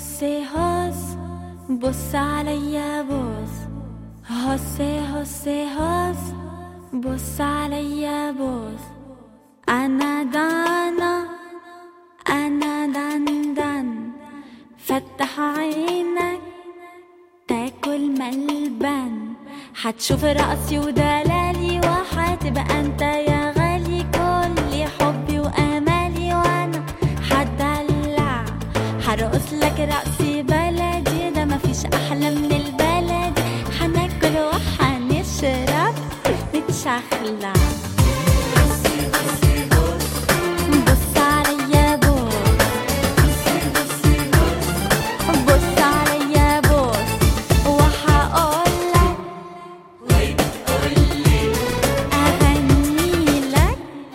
هسي هس بص عليا بص هسي هسي هس بص عليا بص أنا دانا أنا دان دان فتح عينك تاكل ملبن حتشوف رقصي ودلالي وحتبقى انت يا غالي كل حبي وامالي وانا حدلع هرقص لك رقصي بلدي ده مفيش احلى من البلد هناكل وهنشرب نتشخلع بص عليا بص بص عليا بص وهقولك أغني لك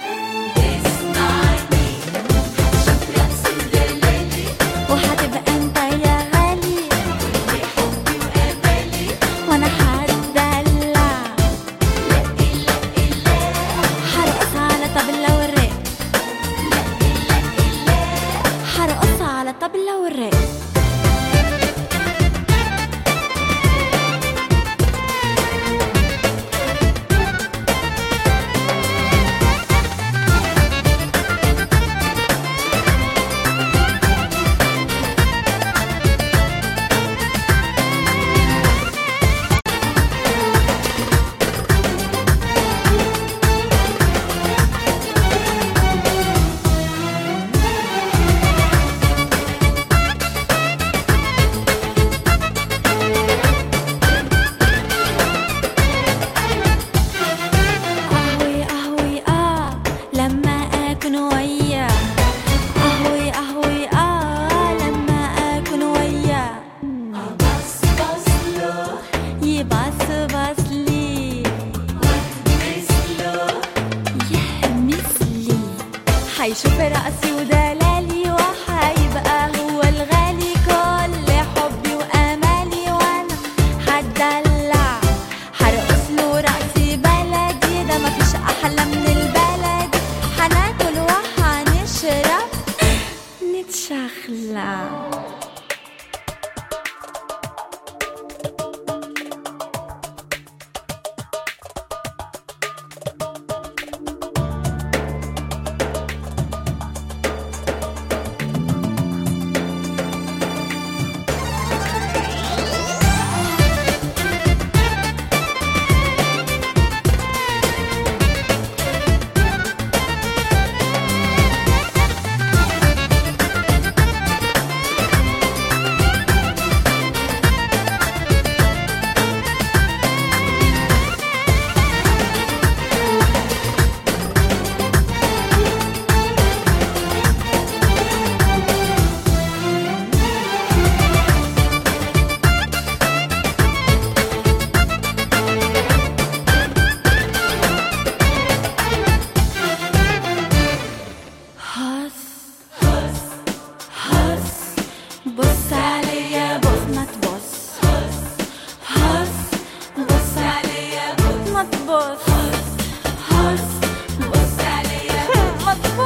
وهتبقى انت يا غالي وانا هتدلع هرقص على طبلة والرق هرقص على طبلة والرق أهوي أهوي آه لما أكون وياه أهوي أهوي آه لما أكون وياه يبص بص لي يهمس لي حيشوف رأسي ودلالي وحيبقى هو الغالي كل حبي وأمالي وأنا هتدلع هرقص له رأسي بلدي ده مفيش أحلى من البلد هناكل وهنشرب نتشخلع هس هس بص عليا بص ما تبص هس بص عليا بص ما تبص هس بص عليا ما تبص